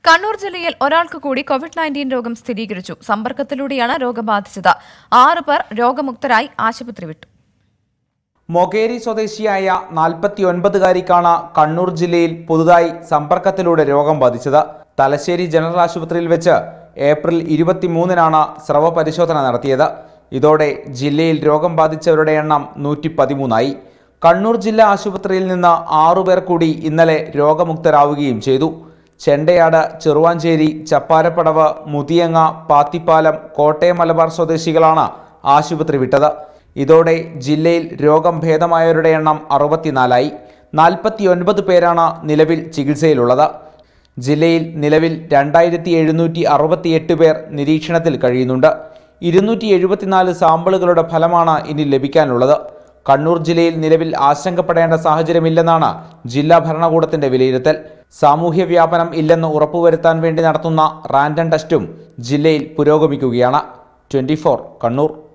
കണ്ണൂർ ജില്ലയിൽ ഒരാൾക്ക് കൂടി കോവിഡ് നയൻറ്റീൻ രോഗം സ്ഥിരീകരിച്ചു സമ്പർക്കത്തിലൂടെയാണ് രോഗം ബാധിച്ചത് ആറ് പേർ രോഗമുക്തരായി ആശുപത്രി വിട്ടു മൊകേരി സ്വദേശിയായ നാൽപ്പത്തിയൊൻപതുകാരിക്കാണ് കണ്ണൂർ ജില്ലയിൽ പുതുതായി സമ്പർക്കത്തിലൂടെ രോഗം ബാധിച്ചത് തലശ്ശേരി ജനറൽ ആശുപത്രിയിൽ വെച്ച് ഏപ്രിൽ ഇരുപത്തിമൂന്നിനാണ് സ്രവ പരിശോധന നടത്തിയത് ഇതോടെ ജില്ലയിൽ രോഗം ബാധിച്ചവരുടെ എണ്ണം നൂറ്റി പതിമൂന്നായി കണ്ണൂർ ജില്ലാ ആശുപത്രിയിൽ നിന്ന് ആറുപേർ കൂടി ഇന്നലെ രോഗമുക്തരാവുകയും ചെയ്തു ചെണ്ടയാട് ചെറുവാഞ്ചേരി ചപ്പാരപ്പടവ് മുതിയങ്ങ പാത്തിപ്പാലം കോട്ടയം മലബാർ സ്വദേശികളാണ് ആശുപത്രി വിട്ടത് ഇതോടെ ജില്ലയിൽ രോഗം ഭേദമായവരുടെ എണ്ണം അറുപത്തിനാലായി നാൽപ്പത്തിയൊൻപത് പേരാണ് നിലവിൽ ചികിത്സയിലുള്ളത് ജില്ലയിൽ നിലവിൽ രണ്ടായിരത്തി എഴുന്നൂറ്റി അറുപത്തിയെട്ട് പേർ നിരീക്ഷണത്തിൽ കഴിയുന്നുണ്ട് ഇരുന്നൂറ്റി എഴുപത്തിനാല് സാമ്പിളുകളുടെ ഫലമാണ് ഇനി ലഭിക്കാനുള്ളത് കണ്ണൂർ ജില്ലയിൽ നിലവിൽ ആശങ്കപ്പെടേണ്ട സാഹചര്യമില്ലെന്നാണ് ജില്ലാ ഭരണകൂടത്തിന്റെ വിലയിരുത്തൽ സാമൂഹ്യ വ്യാപനം ഇല്ലെന്ന് ഉറപ്പുവരുത്താൻ വേണ്ടി നടത്തുന്ന റാൻഡം ടെസ്റ്റും ജില്ലയിൽ പുരോഗമിക്കുകയാണ് ട്വന്റി കണ്ണൂർ